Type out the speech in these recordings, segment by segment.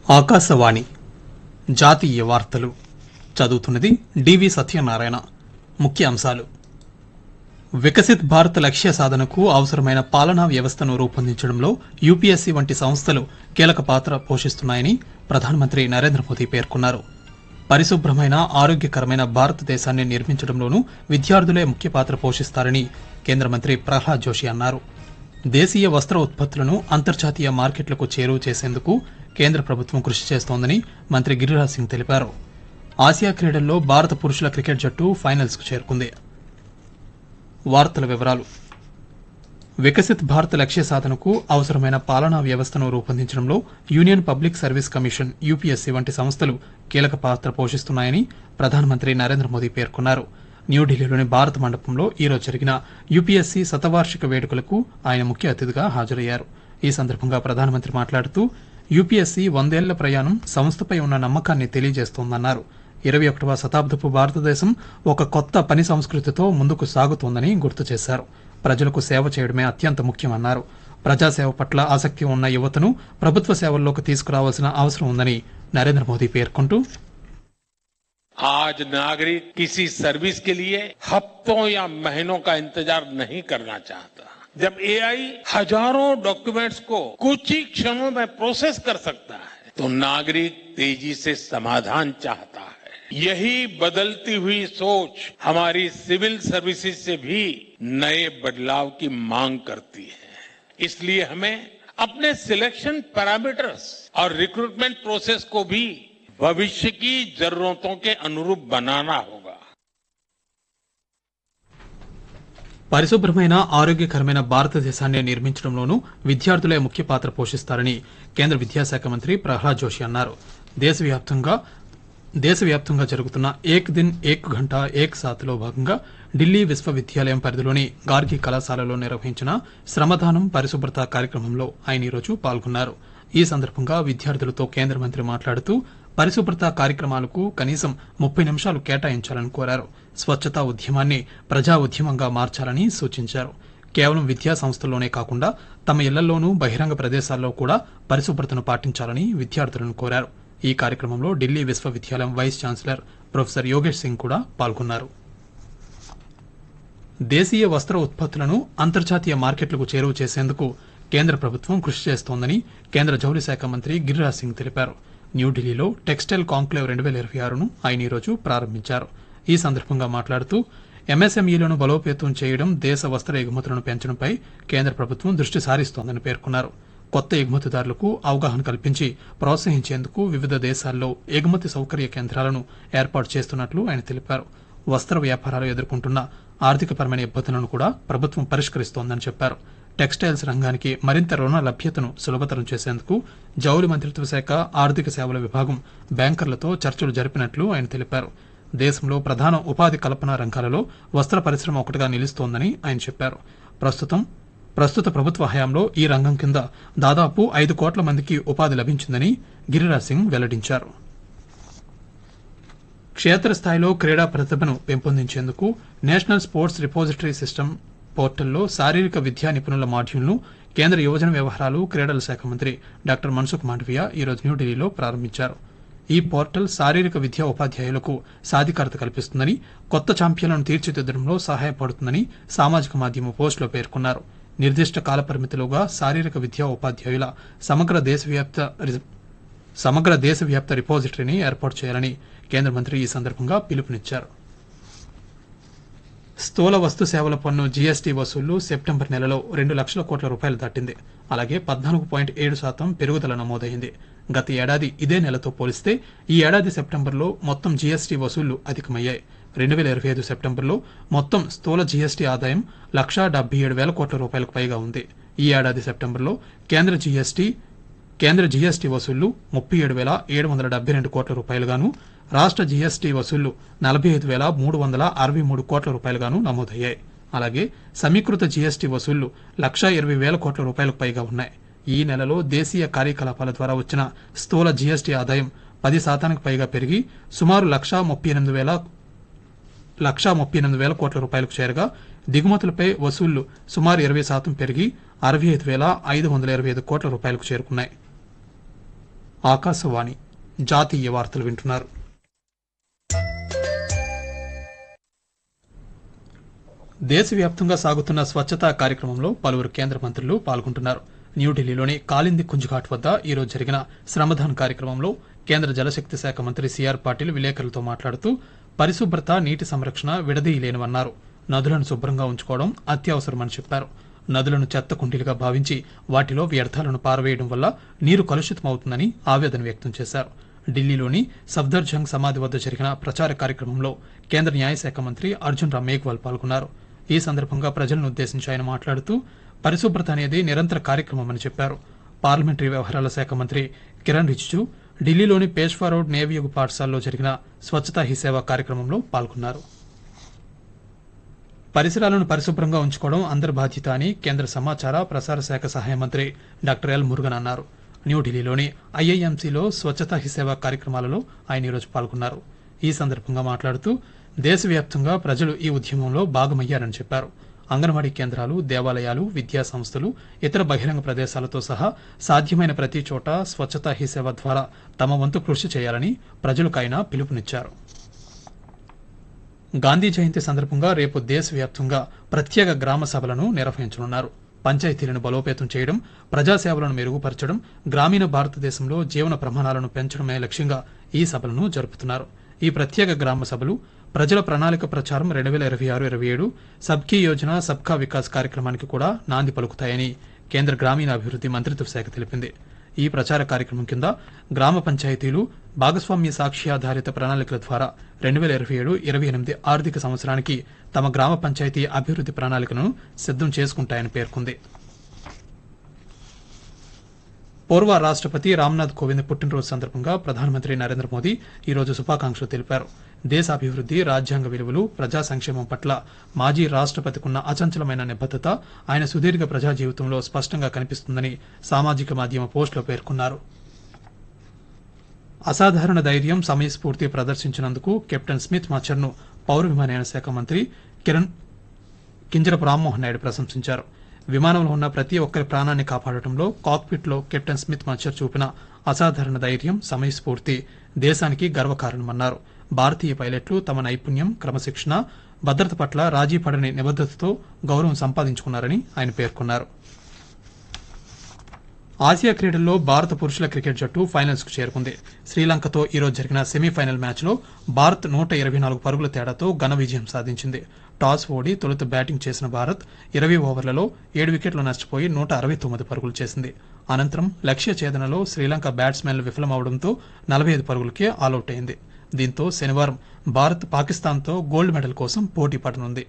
ఆకాశవాణి జాతీయ వార్తలు చదువుతున్నది డివి సత్యనారాయణ ముఖ్య అంశాలు వికసిత్ భారత్ లక్ష్య సాధనకు అవసరమైన పాలనా వ్యవస్థను రూపొందించడంలో యూపీఎస్సీ వంటి సంస్థలు కీలక పాత్ర పోషిస్తున్నాయని ప్రధానమంత్రి నరేంద్ర మోదీ పేర్కొన్నారు పరిశుభ్రమైన ఆరోగ్యకరమైన భారతదేశాన్ని నిర్మించడంలోనూ విద్యార్థులే ముఖ్య పాత్ర పోషిస్తారని కేంద్ర మంత్రి ప్రహ్లాద్ జోషి అన్నారు దేశీయ వస్త్ర ఉత్పత్తులను అంతర్జాతీయ మార్కెట్లకు చేరువ చేసేందుకు కేంద్ర ప్రభుత్వం కృషి చేస్తోందని మంత్రి గిరిరాజ్ సింగ్ తెలిపారు ఆసియా క్రీడల్లో భారత పురుషుల క్రికెట్ జట్టు ఫైనల్స్ కు చేరుకుంది వార్తల వివరాలు వికసిత్ భారత్ లక్ష్య సాధనకు అవసరమైన పాలనా వ్యవస్థను రూపొందించడంలో union public service commission UPSC వంటి సంస్థలు కీలక పాత్ర పోషిస్తున్నాయని ప్రధానమంత్రి నరేంద్ర మోదీ పేర్కొన్నారు న్యూఢిల్లీలోని భారత మండపంలో ఈరోజు జరిగిన యూపీఎస్సీ శతవార్షిక వేడుకలకు ఆయన ముఖ్య అతిథిగా హాజరయ్యారు ఈ సందర్భంగా ప్రధానమంత్రి మాట్లాడుతూ యూపీఎస్సీ వందేళ్ల ప్రయాణం సంస్థపై ఉన్న నమ్మకాన్ని తెలియజేస్తోందన్నారు ఇరవై ఒకటవ శతాబ్దపు భారతదేశం ఒక కొత్త పని సంస్కృతితో ముందుకు సాగుతోందని గుర్తు చేశారు ప్రజలకు సేవ చేయడమే అత్యంత ముఖ్యమన్నారు ప్రజాసేవ పట్ల ఆసక్తి ఉన్న యువతను ప్రభుత్వ సేవల్లోకి తీసుకురావాల్సిన అవసరం ఉందని నరేంద్ర మోదీ పేర్కొంటూ आज नागरिक किसी सर्विस के लिए हफ्तों या महीनों का इंतजार नहीं करना चाहता जब एआई हजारों डॉक्यूमेंट्स को कुछ ही क्षणों में प्रोसेस कर सकता है तो नागरिक तेजी से समाधान चाहता है यही बदलती हुई सोच हमारी सिविल सर्विसेज से भी नए बदलाव की मांग करती है इसलिए हमें अपने सिलेक्शन पैरामीटर्स और रिक्रूटमेंट प्रोसेस को भी भविष्य की जरूरतों के अनुरूप बनाना होगा పరిశుభ్రమైన ఆరోగ్యకరమైన భారతదేశాన్ని నిర్మించడంలోనూ విద్యార్థులే ముఖ్య పాత్ర పోషిస్తారని కేంద్ర విద్యాశాఖ మంత్రి ప్రహ్లాద్ జోషి అన్నారు దేశవ్యాప్తంగా దేశవ్యాప్తంగా జరుగుతున్న ఏక్ దిన్ ఏక్ గంట ఏక్ సాత్లో భాగంగా ఢిల్లీ విశ్వవిద్యాలయం పరిధిలోని గార్గి కళాశాలలో నిర్వహించిన శ్రమదానం పరిశుభ్రత కార్యక్రమంలో ఆయన ఈరోజు పాల్గొన్నారు ఈ సందర్భంగా విద్యార్థులతో కేంద్ర మంత్రి మాట్లాడుతూ పరిశుభ్రత కార్యక్రమాలకు కనీసం ముప్పై నిమిషాలు కేటాయించాలని కోరారు స్వచ్ఛతా ఉద్యమాన్ని ప్రజా ఉద్యమంగా మార్చాలని సూచించారు కేవలం విద్యా సంస్థల్లోనే కాకుండా తమ ఇళ్లలోనూ బహిరంగ ప్రదేశాల్లో కూడా పరిశుభ్రతను పాటించాలని విద్యార్థులను కోరారు ఈ కార్యక్రమంలో ఢిల్లీ విశ్వవిద్యాలయం vice chancellor professor Yogesh Singh కూడా పాల్గొన్నారు దేశీయ వస్త్ర ఉత్పత్తులను అంతర్జాతీయ మార్కెట్లకు చేరువ చేసేందుకు కేంద్ర ప్రభుత్వం కృషి చేస్తోందని కేంద్ర జౌళి శాఖ మంత్రి గిరిరాజ్ సింగ్ తెలిపారు న్యూఢిల్లీలో టెక్స్టైల్ కాంక్లేవ్ రెండు వేల ఇరవై ఆరును ఆయన ఈరోజు ప్రారంభించారు ఈ సందర్భంగా మాట్లాడుతూ ఎంఎస్ఎంఈలను బలోపేతం చేయడం దేశ వస్త్ర ఎగుమతులను పెంచడంపై కేంద్ర ప్రభుత్వం దృష్టి సారిస్తోందని పేర్కొన్నారు కొత్త ఎగుమతిదారులకు అవగాహన కల్పించి ప్రోత్సహించేందుకు వివిధ దేశాల్లో ఎగుమతి సౌకర్య కేంద్రాలను ఏర్పాటు చేస్తున్నట్లు ఆయన తెలిపారు వస్త్ర వ్యాపారాలు ఎదుర్కొంటున్న ఆర్థికపరమైన ఇబ్బందులను కూడా ప్రభుత్వం పరిష్కరిస్తోందని చెప్పారు టెక్స్టైల్స్ రంగానికి మరింత రుణ లభ్యతను సులభతరం చేసేందుకు జౌళి మంత్రిత్వ శాఖ ఆర్థిక సేవల విభాగం బ్యాంకర్లతో చర్చలు జరిపినట్లు ఆయన తెలిపారు దేశంలో ప్రధాన ఉపాధి కల్పన రంగాలలో వస్త్ర పరిశ్రమ ఒకటిగా నిలుస్తోందని ఆయన చెప్పారు ప్రస్తుతం ప్రస్తుత ప్రభుత్వ హయాంలో ఈ రంగం కింద దాదాపు ఐదు కోట్ల మందికి ఉపాధి లభించిందని గిరిరాజ్ సింగ్ వెల్లడించారు క్షేత్రస్థాయిలో క్రీడా ప్రతిభను పెంపొందించేందుకు నేషనల్ స్పోర్ట్స్ రిపోజిటరీ సిస్టమ్ పోర్టల్లో శారీరక విద్యా నిపుణుల మాడ్యూల్ను కేంద్ర యువజన వ్యవహారాలు క్రీడల శాఖ మంత్రి డాక్టర్ మన్సుఖ్ మాండవియా ఈరోజు న్యూఢిల్లీలో ప్రారంభించారు ఈ పోర్టల్ శారీరక విద్యా ఉపాధ్యాయులకు సాధికారత కల్పిస్తుందని కొత్త ఛాంపియన్లను తీర్చిదిద్దడంలో సహాయపడుతుందని సామాజిక మాధ్యమ పోస్టులో పేర్కొన్నారు నిర్దిష్ట కాలపరిమితిలోగా శారీరక విద్యా ఉపాధ్యాయుల సమగ్ర దేశవ్యాప్త రి- సమగ్ర దేశవ్యాప్త రిపోజిటరీని ఏర్పాటు చేయాలని కేంద్ర మంత్రి ఈ సందర్భంగా పిలుపునిచ్చారు స్థూల వస్తు సేవల పన్ను జీఎస్టీ వసూళ్లు సెప్టెంబర్ నెలలో రెండు లక్షల కోట్ల రూపాయలు దాటింది అలాగే పద్నాలుగు పాయింట్ ఏడు శాతం పెరుగుదల నమోదైంది గత ఏడాది ఇదే నెలతో పోలిస్తే ఈ ఏడాది సెప్టెంబర్లో మొత్తం జీఎస్టీ వసూళ్లు అధికమయ్యాయి రెండు వేల ఇరవై ఐదు సెప్టెంబర్లో మొత్తం స్థూల జీఎస్టీ ఆదాయం లక్షా డెబ్బై ఏడు వేల కోట్ల రూపాయలకు పైగా ఉంది ఈ ఏడాది సెప్టెంబర్లో కేంద్ర జీఎస్టీ కేంద్ర జీఎస్టీ వసూళ్లు ముప్పై ఏడు వేల ఏడు వందల డెబ్బై రెండు కోట్ల రూపాయలుగాను రాష్ట్ర జీఎస్టీ వసూళ్లు నలభై ఐదు వేల మూడు వందల అరవై మూడు కోట్ల రూపాయలుగాను నమోదయ్యాయి అలాగే సమీకృత జీఎస్టీ వసూళ్లు లక్షా ఇరవై వేల కోట్ల రూపాయలకు పైగా ఉన్నాయి ఈ నెలలో దేశీయ కార్యకలాపాల ద్వారా వచ్చిన స్థూల జీఎస్టీ ఆదాయం పది శాతానికి పైగా పెరిగి సుమారు లక్షా ముప్పై ఎనిమిది వేల లక్షా ముప్పై ఎనిమిది వేల కోట్ల రూపాయలకు చేరగా దిగుమతులపై వసూళ్లు సుమారు ఇరవై శాతం పెరిగి అరవై ఐదు వేల ఐదు వందల ఇరవై ఐదు కోట్ల రూపాయలకు చేరుకున్నాయి ఆకాశవాణి జాతీయ వార్తలు వింటున్నారు దేశవ్యాప్తంగా సాగుతున్న స్వచ్ఛతా కార్యక్రమంలో పలువురు కేంద్ర మంత్రులు పాల్గొంటున్నారు న్యూఢిల్లీలోని కాలింది కుంజ్ఘాట్ వద్ద ఈరోజు జరిగిన శ్రమదాన్ కార్యక్రమంలో కేంద్ర జలశక్తి శాఖ మంత్రి సిఆర్ పాటిల్ విలేకరులతో మాట్లాడుతూ పరిశుభ్రత నీటి సంరక్షణ విడదీయలేనివన్నారు నదులను శుభ్రంగా ఉంచుకోవడం అత్యవసరమని చెప్పారు నదులను చెత్త కుండీలుగా భావించి వాటిలో వ్యర్థాలను పారవేయడం వల్ల నీరు కలుషితమవుతుందని ఆవేదన వ్యక్తం చేశారు ఢిల్లీలోని సఫ్దర్జంగ్ సమాధి వద్ద జరిగిన ప్రచార కార్యక్రమంలో కేంద్ర న్యాయశాఖ మంత్రి అర్జున్ రామ్ మేఘ్వాల్ పాల్గొన్నారు ఈ సందర్భంగా ప్రజలను ఉద్దేశించి ఆయన మాట్లాడుతూ పరిశుభ్రత అనేది నిరంతర కార్యక్రమమని చెప్పారు పార్లమెంటరీ వ్యవహారాల శాఖ మంత్రి కిరణ్ రిజిజు ఢిల్లీలోని పేష్వా రోడ్ నేవియుగ పాఠశాలలో జరిగిన స్వచ్ఛతా హీ సేవ కార్యక్రమంలో పాల్గొన్నారు పరిసరాలను పరిశుభ్రంగా ఉంచుకోవడం అందరి బాధ్యత అని కేంద్ర సమాచార ప్రసార శాఖ సహాయ మంత్రి డాక్టర్ ఎల్ మురుగన్ అన్నారు న్యూఢిల్లీలోని ఐఐఎంసీలో స్వచ్ఛతా హీ సేవ కార్యక్రమాలలో ఆయన ఈరోజు పాల్గొన్నారు ఈ సందర్భంగా మాట్లాడుతూ దేశవ్యాప్తంగా ప్రజలు ఈ ఉద్యమంలో భాగమయ్యారని చెప్పారు అంగన్వాడీ కేంద్రాలు దేవాలయాలు విద్యా సంస్థలు ఇతర బహిరంగ ప్రదేశాలతో సహా సాధ్యమైన ప్రతి చోట స్వచ్ఛతా హీ సేవ ద్వారా తమ వంతు కృషి చేయాలని ప్రజలకు ఆయన పిలుపునిచ్చారు గాంధీ జయంతి సందర్భంగా రేపు దేశవ్యాప్తంగా ప్రత్యేక గ్రామ సభలను నిర్వహించనున్నారు పంచాయతీలను బలోపేతం చేయడం ప్రజాసేవలను మెరుగుపరచడం గ్రామీణ భారతదేశంలో జీవన ప్రమాణాలను పెంచడమే లక్ష్యంగా ఈ సభలను జరుపుతున్నారు ఈ ప్రత్యేక గ్రామ సభలు ప్రజల ప్రణాళిక ప్రచారం రెండు వేల ఇరవై ఆరు ఇరవై ఏడు సబ్కీ యోజన సబ్కా వికాస్ కార్యక్రమానికి కూడా నాంది పలుకుతాయని కేంద్ర గ్రామీణాభివృద్ధి మంత్రిత్వ శాఖ తెలిపింది ఈ ప్రచార కార్యక్రమం కింద గ్రామ పంచాయతీలు భాగస్వామ్య సాక్ష్యాధారిత ప్రణాళికల ద్వారా రెండు వేల ఇరవై ఏడు ఇరవై ఎనిమిది ఆర్థిక సంవత్సరానికి తమ గ్రామ పంచాయతీ అభివృద్ధి ప్రణాళికను సిద్ధం చేసుకుంటాయని పేర్కొంది పూర్వ రాష్ట్రపతి రామ్నాథ్ కోవింద్ పుట్టినరోజు సందర్భంగా ప్రధానమంత్రి నరేంద్ర మోదీ ఈరోజు శుభాకాంక్షలు తెలిపారు దేశాభివృద్ధి రాజ్యాంగ విలువలు ప్రజా సంక్షేమం పట్ల మాజీ రాష్ట్రపతికున్న అచంచలమైన నిబద్దత ఆయన సుదీర్ఘ ప్రజా జీవితంలో స్పష్టంగా కనిపిస్తుందని సామాజిక మాధ్యమ పోస్టులో పేర్కొన్నారు అసాధారణ ధైర్యం సమయస్ఫూర్తి ప్రదర్శించినందుకు కెప్టెన్ స్మిత్ మాచర్ను పౌర విమానయాన శాఖ మంత్రి కిరణ్ కింజరపు రామ్మోహన్ నాయుడు ప్రశంసించారు విమానంలో ఉన్న ప్రతి ఒక్కరి ప్రాణాన్ని కాపాడటంలో కాక్పిట్ లో కెప్టెన్ స్మిత్ మచ్చర్ చూపిన అసాధారణ ధైర్యం సమయస్ఫూర్తి దేశానికి గర్వకారణమన్నారు భారతీయ పైలట్లు తమ నైపుణ్యం క్రమశిక్షణ భద్రత పట్ల రాజీ పడని నిబద్దతతో గౌరవం సంపాదించుకున్నారని ఆయన పేర్కొన్నారు ఆసియా క్రీడల్లో భారత పురుషుల క్రికెట్ జట్టు ఫైనల్స్ కు చేరుకుంది శ్రీలంకతో ఈరోజు జరిగిన సెమీఫైనల్ మ్యాచ్లో భారత్ నూట ఇరవై నాలుగు పరుగుల తేడాతో ఘన విజయం సాధించింది టాస్ ఓడి తొలుత బ్యాటింగ్ చేసిన భారత్ ఇరవై ఓవర్లలో ఏడు వికెట్లు నష్టపోయి నూట అరవై తొమ్మిది పరుగులు చేసింది అనంతరం లక్ష్య ఛేదనలో శ్రీలంక బ్యాట్స్మెన్లు విఫలమవడంతో నలభై ఐదు పరుగులకే ఆలౌట్ అయింది దీంతో శనివారం భారత్ పాకిస్తాన్తో గోల్డ్ మెడల్ కోసం పోటీ పడనుంది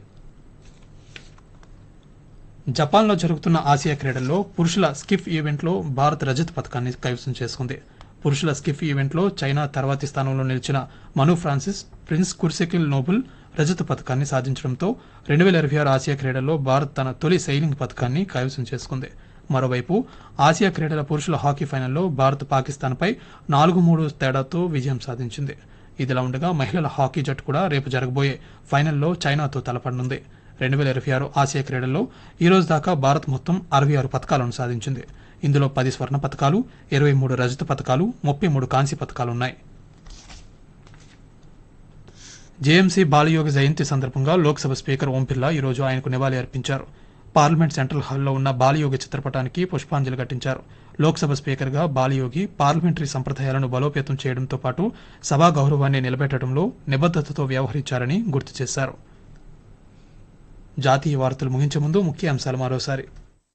జపాన్లో జరుగుతున్న ఆసియా క్రీడల్లో పురుషుల స్కిఫ్ ఈవెంట్లో భారత్ రజత్ పథకాన్ని కైవసం చేసుకుంది పురుషుల స్కిఫ్ ఈవెంట్లో చైనా తర్వాతి స్థానంలో నిలిచిన మను ఫ్రాన్సిస్ ప్రిన్స్ కుర్సెకిల్ నోబుల్ రజత పథకాన్ని సాధించడంతో రెండు వేల ఇరవై ఆరు ఆసియా క్రీడల్లో భారత్ తన తొలి సైలింగ్ పథకాన్ని కైవసం చేసుకుంది మరోవైపు ఆసియా క్రీడల పురుషుల హాకీ ఫైనల్లో భారత్ పాకిస్తాన్పై నాలుగు మూడు తేడాతో విజయం సాధించింది ఇదిలా ఉండగా మహిళల హాకీ జట్టు కూడా రేపు జరగబోయే ఫైనల్లో చైనాతో తలపడనుంది రెండు వేల ఇరవై ఆరు ఆసియా క్రీడల్లో ఈ రోజు దాకా భారత్ మొత్తం అరవై ఆరు పథకాలను సాధించింది ఇందులో పది స్వర్ణ పథకాలు ఇరవై మూడు రజత పథకాలు ముప్పై మూడు కాంస్య పథకాలున్నాయి జేఎంసీ బాలయోగి జయంతి సందర్భంగా లోక్సభ స్పీకర్ ఓం బిర్లా ఈరోజు ఆయనకు నివాళి అర్పించారు పార్లమెంట్ సెంట్రల్ హాల్లో ఉన్న బాలయోగి చిత్రపటానికి పుష్పాంజలి ఘటించారు లోక్సభ స్పీకర్గా బాలయోగి పార్లమెంటరీ సంప్రదాయాలను బలోపేతం చేయడంతో పాటు సభా గౌరవాన్ని నిలబెట్టడంలో నిబద్దతతో వ్యవహరించారని గుర్తు చేశారు జాతీయ వార్తలు ముగించే ముందు ముఖ్య అంశాలు మరోసారి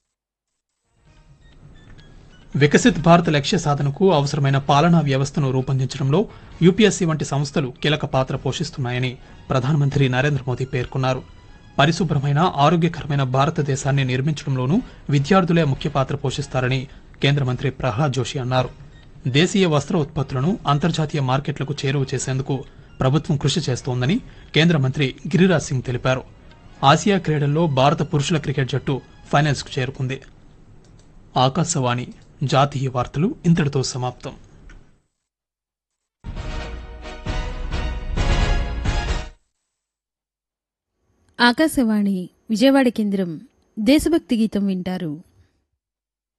వికసిత్ భారత్ లక్ష్య సాధనకు అవసరమైన పాలనా వ్యవస్థను రూపొందించడంలో యూపీఎస్సీ వంటి సంస్థలు కీలక పాత్ర పోషిస్తున్నాయని ప్రధానమంత్రి నరేంద్ర మోదీ పేర్కొన్నారు పరిశుభ్రమైన ఆరోగ్యకరమైన భారతదేశాన్ని నిర్మించడంలోనూ విద్యార్థులే ముఖ్య పాత్ర పోషిస్తారని కేంద్ర మంత్రి ప్రహ్లాద్ జోషి అన్నారు దేశీయ వస్త్ర ఉత్పత్తులను అంతర్జాతీయ మార్కెట్లకు చేరువ చేసేందుకు ప్రభుత్వం కృషి చేస్తోందని కేంద్ర మంత్రి గిరిరాజ్ సింగ్ తెలిపారు ఆసియా క్రీడల్లో భారత పురుషుల క్రికెట్ జట్టు ఫైనల్స్ కు చేరుకుంది ఆకాశవాణి జాతీయ వార్తలు ఇంతటితో సమాప్తం ఆకాశవాణి విజయవాడ కేంద్రం దేశభక్తి గీతం వింటారు